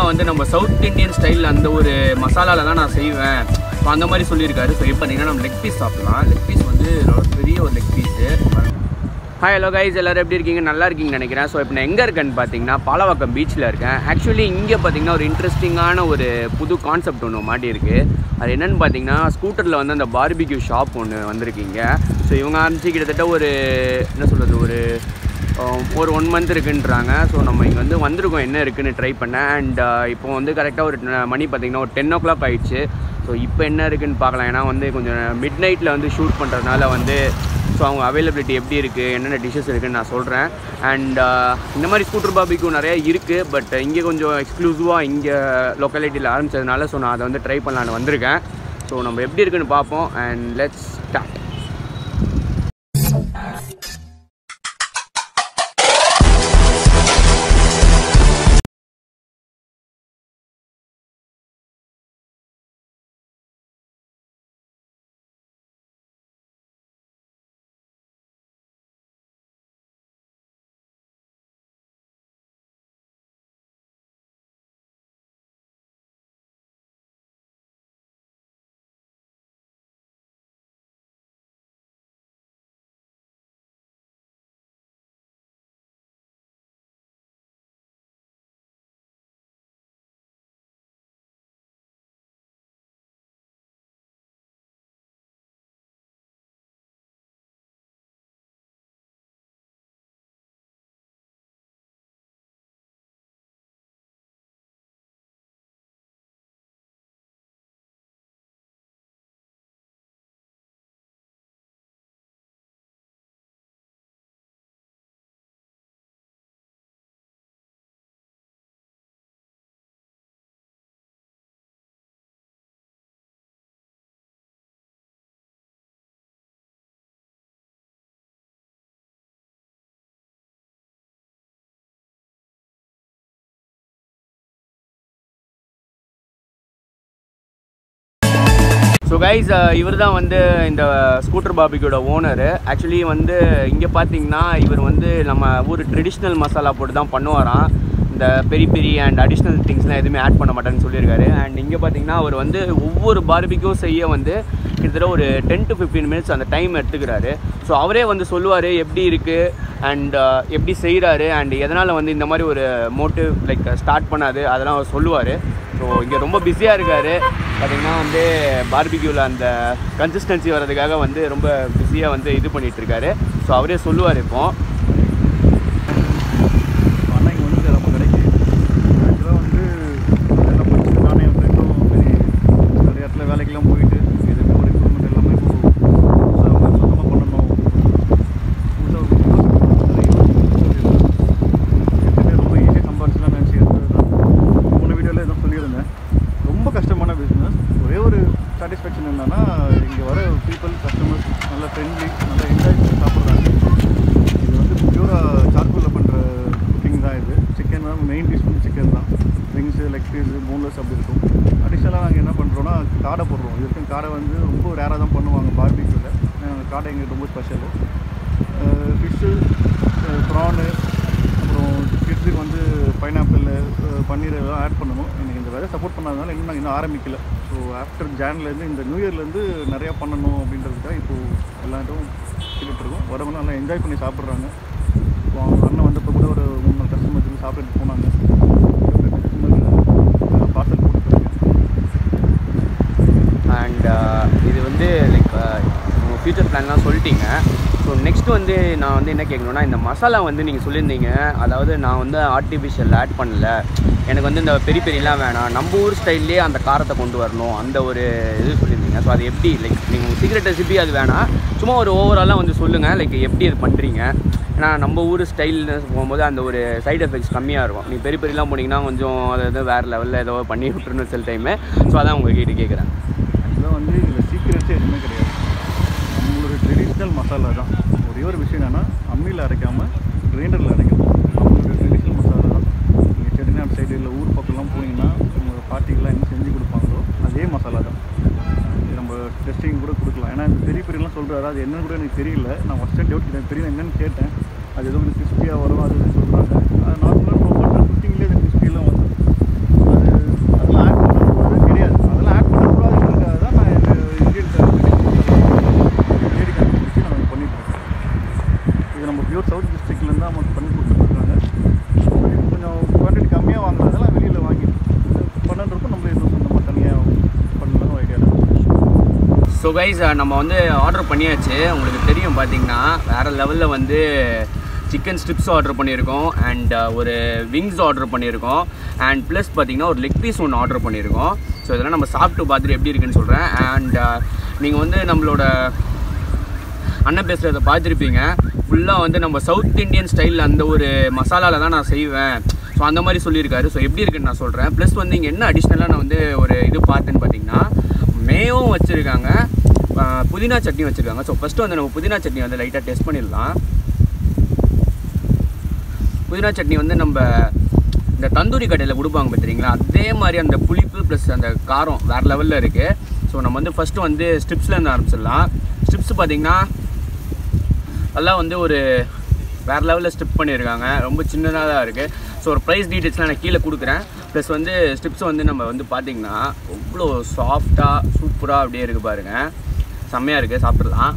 வந்து நம்ம south Indian ஸ்டைலில் அந்த ஒரு மசாலாவில் தான் நான் செய்வேன் ஸோ அந்த மாதிரி சொல்லியிருக்காரு ஸோ இப்போ பார்த்தீங்கன்னா நம்ம லெக் பீஸ் சாப்பிடலாம் லெக் பீஸ் வந்து ரொம்ப பெரிய ஒரு leg piece hi hello guys எல்லோரும் எப்படி இருக்கீங்க நல்லா இருக்கீங்கன்னு நினைக்கிறேன் ஸோ இப்போ நான் எங்கே இருக்கேன்னு பார்த்தீங்கன்னா பாலவாக்கம் பீச்சில் இருக்கேன் ஆக்சுவலி இங்கே பார்த்தீங்கன்னா ஒரு இன்ட்ரெஸ்டிங்கான ஒரு புது கான்செப்ட் ஒன்று மாட்டியிருக்கு அது என்னென்னு பார்த்தீங்கன்னா ஸ்கூட்டரில் வந்து அந்த பார்பிக்யூ ஷாப் ஒன்று வந்திருக்கீங்க ஸோ இவங்க ஆரம்பிச்சு கிட்டத்தட்ட ஒரு என்ன சொல்கிறது ஒரு அஹ், ஒரு ஒன் மந்த் இருக்குன்றாங்க ஸோ நம்ம இங்கே வந்து வந்திருக்கோம் என்ன இருக்குன்னு ட்ரை பண்ணேன் அண்ட் இப்போ வந்து கரெக்டாக ஒரு ந- மணி பார்த்தீங்கன்னா ஒரு டென் ஓ கிளாக் ஆயிடுச்சு ஸோ இப்போ என்ன இருக்குன்னு பார்க்கலாம் ஏன்னா வந்து கொஞ்சம் மிட் நைட்டில் வந்து ஷூட் பண்ணுறதுனால வந்து ஸோ அவங்க அவைலபிலிட்டி எப்படி இருக்குது என்னென்ன டிஷ்ஷஸ் இருக்குன்னு நான் சொல்கிறேன் அண்ட் இந்த மாதிரி ஸ்கூட்டர் பாபிக்கும் நிறைய இருக்குது பட் இங்கே கொஞ்சம் எக்ஸ்க்ளூசிவாக இங்கே லொக்காலிட்டியில் ஆரம்பிச்சதுனால ஸோ நான் அதை வந்து ட்ரை பண்ணலான்னு வந்திருக்கேன் ஸோ நம்ம எப்படி இருக்குன்னு பார்ப்போம் and let's start so guys இவர் தான் வந்து இந்த ஸ்கூட்டர் பாபிக்கோட ஓனர் ஆக்சுவலி வந்து இங்கே பார்த்தீங்கன்னா இவர் வந்து நம்ம ஊர் ட்ரெடிஷ்னல் மசாலா போட்டு தான் பண்ணுவாராம் இந்த பெரி பெரி அண்ட் அடிஷ்னல் திங்ஸ்லாம் எதுவுமே ஆட் பண்ண மாட்டேன்னு சொல்லியிருக்காரு அண்ட் இங்கே பார்த்தீங்கன்னா அவர் வந்து ஒவ்வொரு பார்பிக்கும் செய்ய வந்து கிட்டத்தட்ட ஒரு டென் டு ஃபிஃப்டீன் மினிட்ஸ் அந்த டைம் எடுத்துக்கிறாரு ஸோ அவரே வந்து சொல்லுவார் எப்படி இருக்குது அண்ட் எப்படி செய்கிறாரு அண்ட் எதனால் வந்து இந்த மாதிரி ஒரு மோட்டிவ் லைக் ஸ்டார்ட் பண்ணாது அதெல்லாம் அவர் சொல்லுவார் ஸோ இங்கே ரொம்ப பிஸியாக இருக்கார் பார்த்தீங்கன்னா வந்து பார்பிக்யூவில் அந்த கன்சிஸ்டன்சி வர்றதுக்காக வந்து ரொம்ப பிஸியாக வந்து இது பண்ணிட்டு இருக்காரு ஸோ அவரே சொல்லுவார் இப்போ ஆனால் இங்கே வந்து நம்ம கடைக்கு ஆக்சுவலாக வந்து எல்லாம் படிச்சுட்டு நானே என் ஃப்ரெண்டும் சரி நிறைய இடத்துல வேலைக்கெல்லாம் போயிட்டு எதுவுமே ஒரு இம்ப்ரூவ்மெண்ட் எல்லாமே இப்போ புதுசாக சொந்தமாக பண்ணணும் புதுசாக எப்பயுமே ரொம்ப ஈஸியாக சம்பாதிச்சலாம் நினச்சி மூணு வீடியோவில் எதுவும் சொல்லியிருந்தேன் ரொம்ப கஷ்டமான பிஸ்னஸ் ஒரே ஒரு சாட்டிஸ்ஃபேக்ஷன் என்னன்னா இங்கே வர பீப்புள் கஸ்டமர்ஸ் நல்லா ஃப்ரெண்ட்லி நல்லா என்ஜாய் பண்ணி சாப்பிட்றாங்க இது வந்து பியூராக சார்கோலில் பண்ணுற குக்கிங் தான் இது சிக்கன் தான் மெயின் டிஷ் வந்து சிக்கன் தான் விங்ஸு லெக் பீஸு போன்லெஸ் அப்படி இருக்கும் அடிஷ்னலாக நாங்கள் என்ன பண்ணுறோன்னா காடை போடுறோம் இது வரைக்கும் காடை வந்து ரொம்ப ரேராக தான் பண்ணுவாங்க பார்பிக்யூவில் காடை எங்களுக்கு ரொம்ப ஸ்பெஷலு ஃபிஷ்ஷு ப்ரானு அப்புறம் கிட்ஸுக்கு வந்து பைனாப்பிள் பன்னீர் எல்லாம் ஆட் பண்ணணும் எனக்கு இந்த வேலை சப்போர்ட் பண்ணாதனால இன்னும் நாங்கள் இன்னும் ஆரம்பிக்கல ஸோ ஆஃப்டர் ஜான்லேருந்து இந்த நியூ இயர்லேருந்து நிறையா பண்ணணும் அப்படின்றதுக்காக இப்போது எல்லாரும் கேட்டுட்டு இருக்கோம் வரவங்க நல்லா என்ஜாய் பண்ணி சாப்பிட்றாங்க இப்போ அவங்க அண்ணன் வந்தப்போ கூட ஒரு மூணு நாலு கஸ்டமர்ஸ் வந்து சாப்பிட்டுட்டு போனாங்க பார்சல் கொடுத்துருக்கேன் அண்ட் இது வந்து லைக் உங்கள் ஃப்யூச்சர் பிளான்லாம் சொல்லிட்டீங்க ஸோ நெக்ஸ்ட் வந்து நான் வந்து என்ன கேட்கணுன்னா இந்த மசாலா வந்து நீங்கள் சொல்லியிருந்தீங்க அதாவது நான் வந்து ஆர்டிஃபிஷியல் ஆட் பண்ணல எனக்கு வந்து இந்த பெரிய பெரியலாம் வேணாம் நம்ம ஊர் ஸ்டைல்லே அந்த காரத்தை கொண்டு வரணும் அந்த ஒரு இது சொல்லியிருந்தீங்க ஸோ அது எப்படி லைக் நீங்கள் சீக்ரெட் ரெசிபி அது வேணாம் சும்மா ஒரு ஓவராலாக வந்து சொல்லுங்கள் லைக் எப்படி அது பண்ணுறீங்க ஏன்னா நம்ம ஊர் ஸ்டைல்னு போகும்போது அந்த ஒரு சைடு எஃபெக்ட்ஸ் கம்மியாக இருக்கும் நீங்கள் பெரிய பெரியலாம் போனீங்கன்னா கொஞ்சம் அது வந்து வேறு லெவலில் ஏதோ பண்ணி விட்டுருன்னு சில டைமு ஸோ அதான் உங்ககிட்ட கேட்குறேன் ஆக்சுவலாக வந்து இதில் சீக்கிரட்ஸே எதுவுமே கிடையாது நம்மளோட ட்ரெடிஷ்னல் மசாலா தான் ஒரே ஒரு விஷயம் என்னென்னா அம்மியில் அரைக்காமல் கிரைண்டரில் அரைக்கணும் நம்மளோட ட்ரெடிஷ்னல் மசாலா தான் நீங்கள் செட்டிநாடு சைடு இல்லை ஊர் பக்கம்லாம் போனீங்கன்னா உங்களோட பாட்டிகள்லாம் என்ன செஞ்சு கொடுப்பாங்களோ அதே மசாலா தான் இது நம்ம டெஸ்டிங் கூட கொடுக்கலாம் ஏன்னா இந்த பெரிய பெரியலாம் சொல்கிறாரு அது என்னன்னு கூட எனக்கு தெரியல நான் ஃபஸ்ட் டைம் டவுட் எனக்கு தெரியல என்னன்னு கேட்டேன் அது ஏதோ கொஞ்சம் கிறிஸ்பியாக வரும் அது இதுன்னு சொல்கிறாங்க அது நார்மலாக நம்ம பண்ணுற குக்கிங்லேயே அது கிறிஸ்பியெல்லாம் வந்து அது கைஸ் நம்ம வந்து ஆர்டர் பண்ணியாச்சு உங்களுக்கு தெரியும் பார்த்தீங்கன்னா வேறு லெவலில் வந்து சிக்கன் ஸ்ட்ரிப்ஸ் ஆர்டர் பண்ணியிருக்கோம் அண்ட் ஒரு விங்ஸ் ஆர்டர் பண்ணியிருக்கோம் அண்ட் ப்ளஸ் பார்த்தீங்கன்னா ஒரு லெக் பீஸ் ஒன்று ஆர்டர் பண்ணியிருக்கோம் ஸோ இதெல்லாம் நம்ம சாப்பிட்டு பார்த்துட்டு எப்படி இருக்குன்னு சொல்கிறேன் அண்ட் நீங்கள் வந்து நம்மளோட அண்ணன் பேசுகிறத பார்த்துருப்பீங்க ஃபுல்லாக வந்து நம்ம சவுத் இந்தியன் ஸ்டைலில் அந்த ஒரு மசாலாவில் தான் நான் செய்வேன் ஸோ அந்த மாதிரி சொல்லியிருக்காரு ஸோ எப்படி இருக்குன்னு நான் சொல்கிறேன் ப்ளஸ் வந்து இங்கே என்ன அடிஷ்னலாக நான் வந்து ஒரு இது பார்த்தேன்னு பார்த்தீங்கன்னா மேவும் வச்சுருக்காங்க புதினா சட்னி வச்சுருக்காங்க ஸோ ஃபஸ்ட்டு வந்து நம்ம புதினா சட்னி வந்து லைட்டாக டெஸ்ட் பண்ணிடலாம் புதினா சட்னி வந்து நம்ம இந்த தந்தூரி கடையில் கொடுப்பாங்க பார்த்துறீங்களா அதே மாதிரி அந்த புளிப்பு ப்ளஸ் அந்த காரம் வேறு லெவலில் இருக்குது ஸோ நம்ம வந்து ஃபஸ்ட்டு வந்து ஸ்ட்ரிப்ஸ்லேருந்து ஆரம்பிச்சிடலாம் ஸ்ட்ரிப்ஸ் பார்த்திங்கன்னா நல்லா வந்து ஒரு வேறு லெவலில் ஸ்டிப் பண்ணியிருக்காங்க ரொம்ப சின்னதாக தான் இருக்குது ஸோ ஒரு ப்ரைஸ் டீட்டெயில்ஸ்லாம் நான் கீழே கொடுக்குறேன் ப்ளஸ் வந்து ஸ்டிப்ஸ் வந்து நம்ம வந்து பார்த்திங்கன்னா அவ்வளோ சாஃப்டாக சூப்பராக அப்படியே இருக்குது பாருங்கள் செம்மையாக இருக்குது சாப்பிட்றலாம்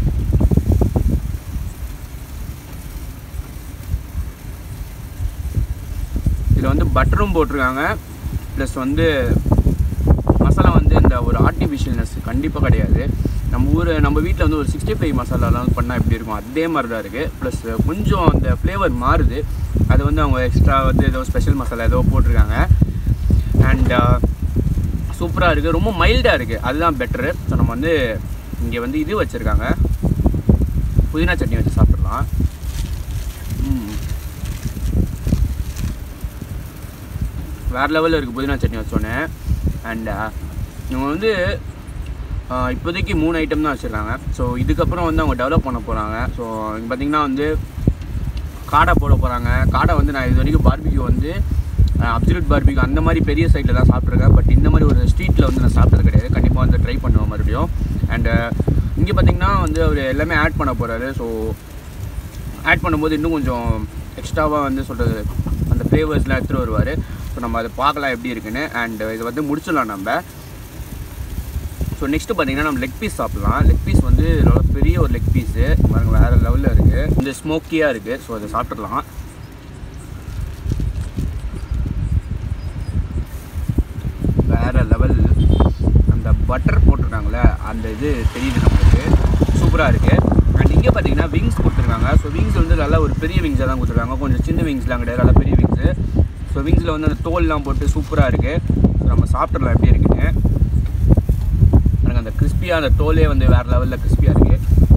இதில் வந்து பட்டரும் போட்டிருக்காங்க ப்ளஸ் வந்து மசாலா வந்து இந்த ஒரு ஆர்டிஃபிஷியல்னஸ் கண்டிப்பாக கிடையாது நம்ம ஊர் நம்ம வீட்டில் வந்து ஒரு சிக்ஸ்டி ஃபைவ் மசாலாலாம் பண்ணால் எப்படி இருக்கும் அதே மாதிரி தான் இருக்குது ப்ளஸ் கொஞ்சம் அந்த ஃப்ளேவர் மாறுது அது வந்து அவங்க எக்ஸ்ட்ரா வந்து ஏதோ ஸ்பெஷல் மசாலா ஏதோ போட்டிருக்காங்க அண்ட் சூப்பராக இருக்குது ரொம்ப மைல்டாக இருக்குது அதுதான் பெட்டரு ஸோ நம்ம வந்து இங்கே வந்து இது வச்சுருக்காங்க புதினா சட்னி வச்சு சாப்பிட்றலாம் ம் வேறு லெவலில் இருக்குது புதினா சட்னி வச்சோன்னே அண்ட் இவங்க வந்து ஆஹ், இப்போதைக்கு மூணு ஐட்டம் தான் வச்சுருக்காங்க ஸோ இதுக்கப்புறம் வந்து அவங்க டெவலப் பண்ண போகிறாங்க ஸோ இங்கே பார்த்தீங்கன்னா வந்து காடை போட போகிறாங்க காடை வந்து நான் இது வரைக்கும் பார்பிக்யூ வந்து அப்சல்யூட் பார்பிக்யூ அந்த மாதிரி பெரிய சைட்டில் தான் சாப்பிட்ருக்கேன் பட் இந்த மாதிரி ஒரு ஸ்ட்ரீட்டில் வந்து நான் சாப்பிட்டது கிடையாது கண்டிப்பாக வந்து ட்ரை பண்ணுவேன் மறுபடியும் அண்டு இங்கே பார்த்தீங்கன்னா வந்து அவர் எல்லாமே ஆட் பண்ண போகிறாரு ஸோ ஆட் பண்ணும்போது இன்னும் கொஞ்சம் எக்ஸ்ட்ராவாக வந்து சொல்கிறது அந்த ஃப்ளேவர்ஸ்லாம் எடுத்துகிட்டு வருவார் ஸோ நம்ம அதை பார்க்கலாம் எப்படி இருக்குன்னு அண்ட் இதை வந்து முடிச்சிடலாம் நம்ம ஸோ நெக்ஸ்ட்டு பார்த்தீங்கன்னா நம்ம லெக் பீஸ் சாப்பிட்லாம் லெக் பீஸ் வந்து ரொம்ப பெரிய ஒரு லெக் பீஸு பாருங்க வேறு லெவலில் இருக்குது இந்த ஸ்மோக்கியாக இருக்குது ஸோ அதை சாப்பிட்றலாம் வேறு லெவல் அந்த பட்டர் போட்டிருக்காங்களே அந்த இது தெரியுது நம்மளுக்கு சூப்பராக இருக்குது அண்ட் இங்கே பார்த்தீங்கன்னா விங்ஸ் கொடுத்துருக்காங்க ஸோ விங்ஸ் வந்து நல்லா ஒரு பெரிய விங்ஸாக தான் கொடுத்துருக்காங்க கொஞ்சம் சின்ன விங்ஸ்லாம் கிடையாது நல்லா பெரிய விங்ஸு ஸோ விங்ஸில் வந்து அந்த தோல்லாம் போட்டு சூப்பராக இருக்குது ஸோ நம்ம சாப்பிட்றலாம் எப்படி இருக்குன்னு பாருங்க அந்த கிறிஸ்பியாக அந்த தோலே வந்து வேறு லெவலில் கிறிஸ்பியாக இருக்குது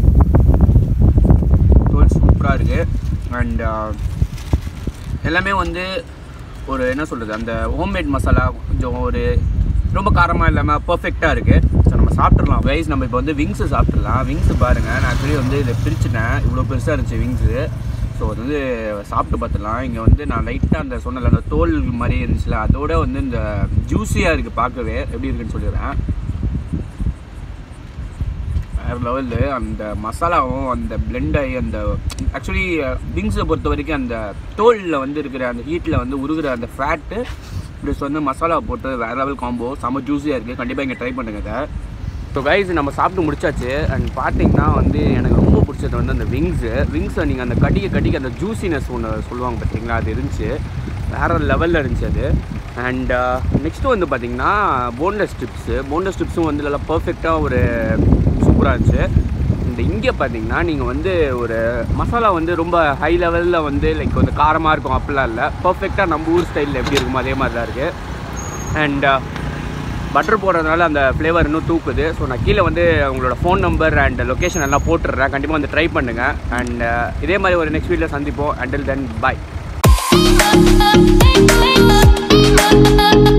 தோல் சூப்பராக இருக்குது அண்ட் எல்லாமே வந்து ஒரு என்ன சொல்கிறது அந்த ஹோம்மேட் மசாலா கொஞ்சம் ஒரு ரொம்ப காரமாக இல்லாமல் பர்ஃபெக்டாக இருக்குது ஸோ நம்ம சாப்பிட்றலாம் வைஸ் நம்ம இப்போ வந்து விங்ஸு சாப்பிட்றலாம் விங்ஸு பாருங்கள் நான் ஆக்சுவலி வந்து இதை பிரிச்சுட்டேன் இவ்வளோ பெருசாக இருந்துச்சு விங்ஸு ஸோ அது வந்து சாப்பிட்டு பார்த்துடலாம் இங்கே வந்து நான் லைட்டாக அந்த சொன்னல அந்த தோல் மாதிரி இருந்துச்சுல அதோட வந்து இந்த ஜூஸியாக இருக்குது பார்க்கவே எப்படி இருக்குன்னு சொல்லிடுறேன் வேறு லெவலு அந்த மசாலாவும் அந்த blend ஆகி அந்த ஆக்சுவலி விங்ஸை பொறுத்த வரைக்கும் அந்த தோலில் வந்து இருக்கிற அந்த ஹீட்டில் வந்து உருகிற அந்த ஃபேட்டு ப்ளஸ் வந்து மசாலா போட்டு வேறு லெவல் காம்போ செம்ம ஜூஸியாக இருக்குது கண்டிப்பாக இங்கே ட்ரை பண்ணுங்க இதை ஸோ கைஸ் நம்ம சாப்பிட்டு முடிச்சாச்சு அண்ட் பார்த்தீங்கன்னா வந்து எனக்கு ரொம்ப பிடிச்சது வந்து அந்த விங்ஸு விங்ஸை நீங்கள் அந்த கடிக்க கடிக்க அந்த ஜூசினஸ் ஒன்று சொல்லுவாங்க பார்த்தீங்களா அது இருந்துச்சு வேறு லெவலில் இருந்துச்சு அது அண்ட் நெக்ஸ்ட்டு வந்து பார்த்தீங்கன்னா போன்லெஸ் ஸ்ட்ரிப்ஸு போன்லெஸ் ஸ்ட்ரிப்ஸும் வந்து நல்லா பர்ஃபெக்டாக ஒரு சூப்பராக இருந்துச்சு இந்த இங்கே பார்த்தீங்கன்னா நீங்கள் வந்து ஒரு மசாலா வந்து ரொம்ப ஹை லெவலில் வந்து லைக் வந்து காரமாக இருக்கும் அப்படிலாம் இல்லை பர்ஃபெக்டாக நம்ம ஊர் ஸ்டைலில் எப்படி இருக்குமோ அதே மாதிரி தான் இருக்குது அண்ட் பட்டர் போடுறதுனால அந்த ஃப்ளேவர் இன்னும் தூக்குது ஸோ நான் கீழே வந்து உங்களோட ஃபோன் நம்பர் அண்ட் லொக்கேஷன் எல்லாம் போட்டுடுறேன் கண்டிப்பாக வந்து ட்ரை பண்ணுங்கள் அண்ட் இதே மாதிரி ஒரு நெக்ஸ்ட் வீடியோவில் சந்திப்போம் until then bye Thank you.